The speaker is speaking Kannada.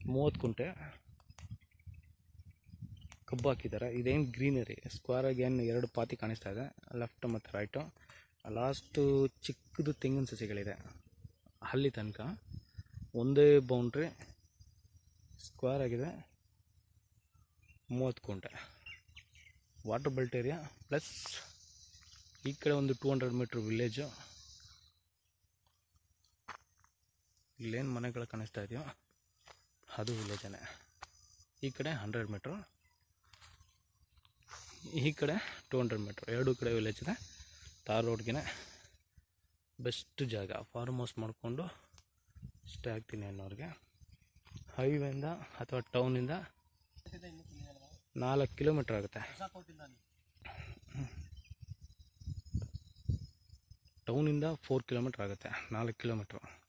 ಮೂವತ್ತು ಕುಂಟೆ ಕಬ್ಬು ಹಾಕಿದ್ದಾರೆ ಇದೇನು ಗ್ರೀನರಿ ಸ್ಕ್ವೇರಾಗಿ ಏನು ಎರಡು ಪಾತಿ ಕಾಣಿಸ್ತಾ ಇದೆ ಲೆಫ್ಟ್ ಮತ್ತು ರೈಟು ಲಾಸ್ಟು ಚಿಕ್ಕದು ತೆಂಗಿನ ಸಸಿಗಳಿದೆ ಅಲ್ಲಿ ತನಕ ಒಂದೇ ಬೌಂಡ್ರಿ ಸ್ಕ್ವೇರ್ ಆಗಿದೆ ಮೂವತ್ತು ಕುಂಟೆ ವಾಟರ್ ಬೆಲ್ಟ್ ಏರಿಯಾ ಪ್ಲಸ್ ಈ ಕಡೆ ಒಂದು ಟೂ ಹಂಡ್ರೆಡ್ ಮೀಟ್ರ್ ವಿಲೇಜು ಇಲ್ಲೇನು ಮನೆಗಳು ಕಾಣಿಸ್ತಾ ಇದೆಯೋ ಅದು ವಿಲೇಜನೇ ಈ ಕಡೆ ಹಂಡ್ರೆಡ್ ಮೀಟ್ರು ಈ ಕಡೆ ಟೂ ಹಂಡ್ರೆಡ್ ಮೀಟ್ರ್ ಎರಡೂ ಕಡೆ ವಿಲೇಜ್ ಇದೆ ತಾರ್ ರೋಡ್ಗೆ ಬೆಸ್ಟ್ ಜಾಗ ಫಾರ್ಮ್ ಹೌಸ್ ಮಾಡಿಕೊಂಡು ಸ್ಟೇ ಆಗ್ತೀನಿ ಅನ್ನೋರಿಗೆ ಹೈವೇಯಿಂದ ಅಥವಾ ಟೌನಿಂದ ನಾಲ್ಕು ಕಿಲೋಮೀಟ್ರ್ ಆಗುತ್ತೆ ಟೌನಿಂದ ಫೋರ್ ಕಿಲೋಮೀಟ್ರ್ ಆಗುತ್ತೆ ನಾಲ್ಕು ಕಿಲೋಮೀಟ್ರು